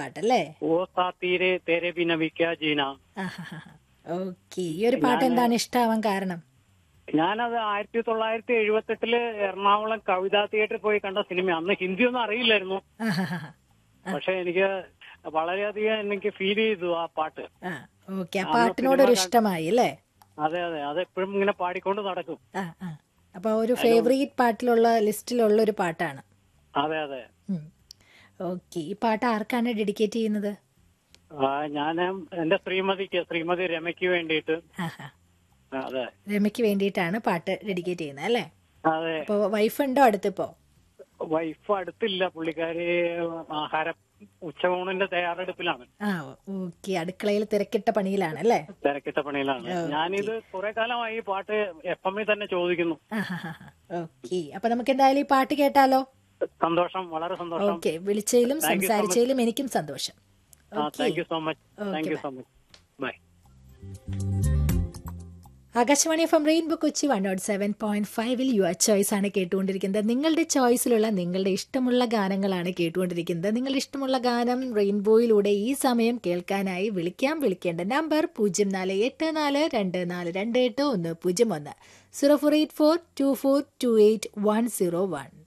പാട്ടല്ലേ ഓ സാത്തീരെ തേരെ ബി നബിക്ക ജീന ഓക്കെ ഈ ഒരു പാട്ട് എന്താണ് ഇഷ്ടാവാൻ കാരണം ഞാനത് ആയിരത്തി തൊള്ളായിരത്തി എഴുപത്തെട്ടില് എറണാകുളം കവിതാ തിയേറ്ററിൽ പോയി കണ്ട സിനിമ അന്ന് ഹിന്ദി ഒന്നും അറിയില്ലായിരുന്നു ആഹാഹാഹാ. പക്ഷെ എനിക്ക് വളരെയധികം എനിക്ക് ഫീൽ ചെയ്തു ആ പാട്ട് ആ ഓക്കെ ആ പാട്ടിനോടൊരു ഇഷ്ടമായി അല്ലേ അതെ അതെ അത് എപ്പോഴും ഇങ്ങനെ പാടിക്കൊണ്ട് നടക്കും ആ ആ അപ്പൊ ഒരു ഫേവറേറ്റ് പാട്ടിലുള്ള ലിസ്റ്റിലുള്ള ഒരു പാട്ടാണ് അതെ അതെ ഓക്കെ ഈ പാട്ട് ആർക്കാണ് ഡെഡിക്കേറ്റ് ചെയ്യുന്നത് ആ, ഞാൻ എന്റെ ശ്രീമതിക്ക് ശ്രീമതി രമയ്ക്ക് വേണ്ടിയിട്ട് ആഹാ. അതെ രമയ്ക്ക് വേണ്ടിയിട്ടാണ് പാട്ട് ഡെഡിക്കേറ്റ് ചെയ്യുന്നത് അല്ലേ അതെ അപ്പൊ വൈഫ് ഉണ്ടോ അടുത്തിപ്പോ വൈഫ് അടുത്തില്ല പുള്ളിക്കാരി ആഹാര ഉച്ചയൂണിന്റെ തയ്യാറെടുപ്പിലാണ് ആ ഓക്കെ അടുക്കളയിൽ തിരക്കിട്ട പണിയിലാണ് അല്ലേ തിരക്കിട്ട പണിയിലാണ് ഞാനിത് കുറെ കാലമായി ഈ പാട്ട് എഫ് എമ്മിൽ തന്നെ ചോദിക്കുന്നു ഓക്കെ അപ്പൊ നമുക്ക് എന്തായാലും ഈ പാട്ട് കേട്ടാലോ സന്തോഷം വളരെ സന്തോഷം ഓക്കെ വിളിച്ചതിലും സംസാരിച്ചതിലും എനിക്കും സന്തോഷം thank you so much thank you so much bye Akashvani F M rainbow Kochi one nought seven point ഫൈവിൽ യുവർ ചോയ്സ് ആണ് കേട്ടുകൊണ്ടിരിക്കുന്നത് നിങ്ങളുടെ ചോയ്സിലുള്ള നിങ്ങളുടെ ഇഷ്ടമുള്ള ഗാനങ്ങളാണ് കേട്ടുകൊണ്ടിരിക്കുന്നത് നിങ്ങളുടെ ഇഷ്ടമുള്ള ഗാനം റെയിൻബോയിലൂടെ ഈ സമയം കേൾക്കാനായി വിളിക്കാം വിളിക്കേണ്ട നമ്പർ പൂജ്യം നാല് എട്ട് നാല് രണ്ട് നാല് രണ്ട് എട്ട് ഒന്ന് പൂജ്യം ഒന്ന് zero four eight four two four two eight one zero one